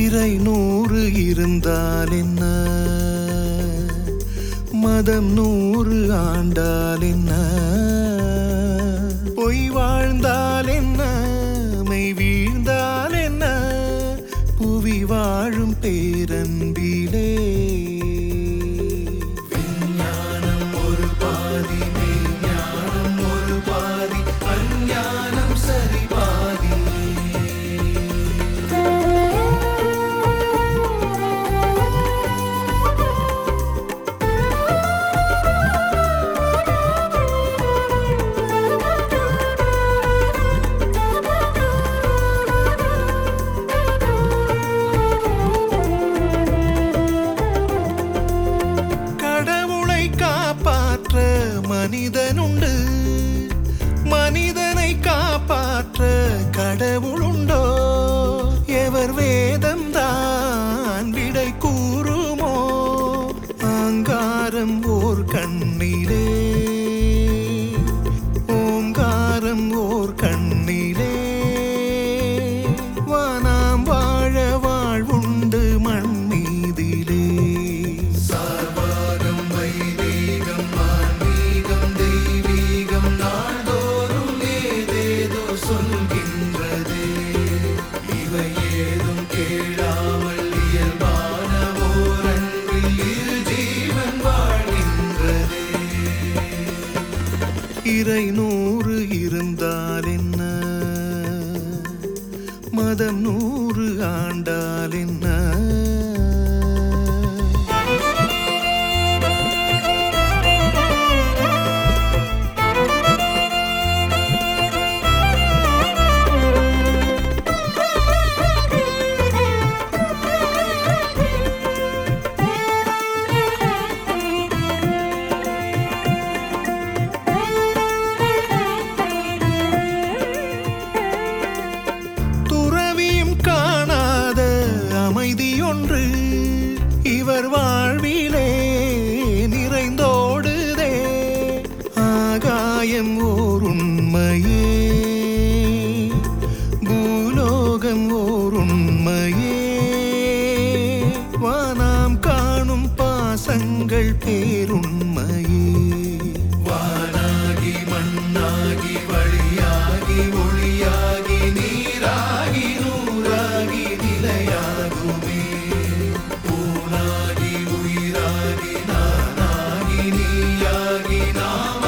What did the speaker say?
இறை நூறு இருந்தால் என்ன மதம் நூறு ஆண்டால் என்ன பொய் வாழ்ந்தால் என்ன மெய் வீழ்ந்தால் என்ன புவி வாழும் பேரன்பிலே விஞ்ஞானம் ஒரு பாதி மெய்ஞானம் ஒரு பாதி அஞ்ஞானம் சரி பாதி கடவுளை காப்பாற்ற மனிதனுண்டு மனிதனை காப்பாற்ற கடவுளுண்டோ எவர் வேதம் தான் விடை கூறுமோ ஆங்காரம் ஓர் கண்ணிலே ஓங்காரம் ஓர் கண்ணிலே வானாம் வாழ வாழ்வுண்டு மண் மீதிலே சார்வாகம் வைதீகம் ஆன்மீகம் தெய்வீகம் நாள்தோறும் ஏதேதோ சொல்கின்றதே இவை ஏதும் கேளாமல் இயல்பான ஓர் அன்பில் இரு ஜீவன் வாழ்கின்றதே இறை நூறு இருந்தால் என்ன மதம் நூறு ஆண்டால் என்ன துறவியும் காணாத அமைதி ஒன்று இவர் வாழ்விலே நிறைந்தோடுதே ஆகாயம் ஓர் உண்மையே பூலோகம் ஓர் உண்மையே வானாம் காணும் பாசங்கள் பேருண்மையே வானாகி மண்ணாகி வழியாகி ஒளியாகி நீராகி நூறாகி நிலையாகுமே பூனாகி உயிராகி நானாகி நீயாகி நாம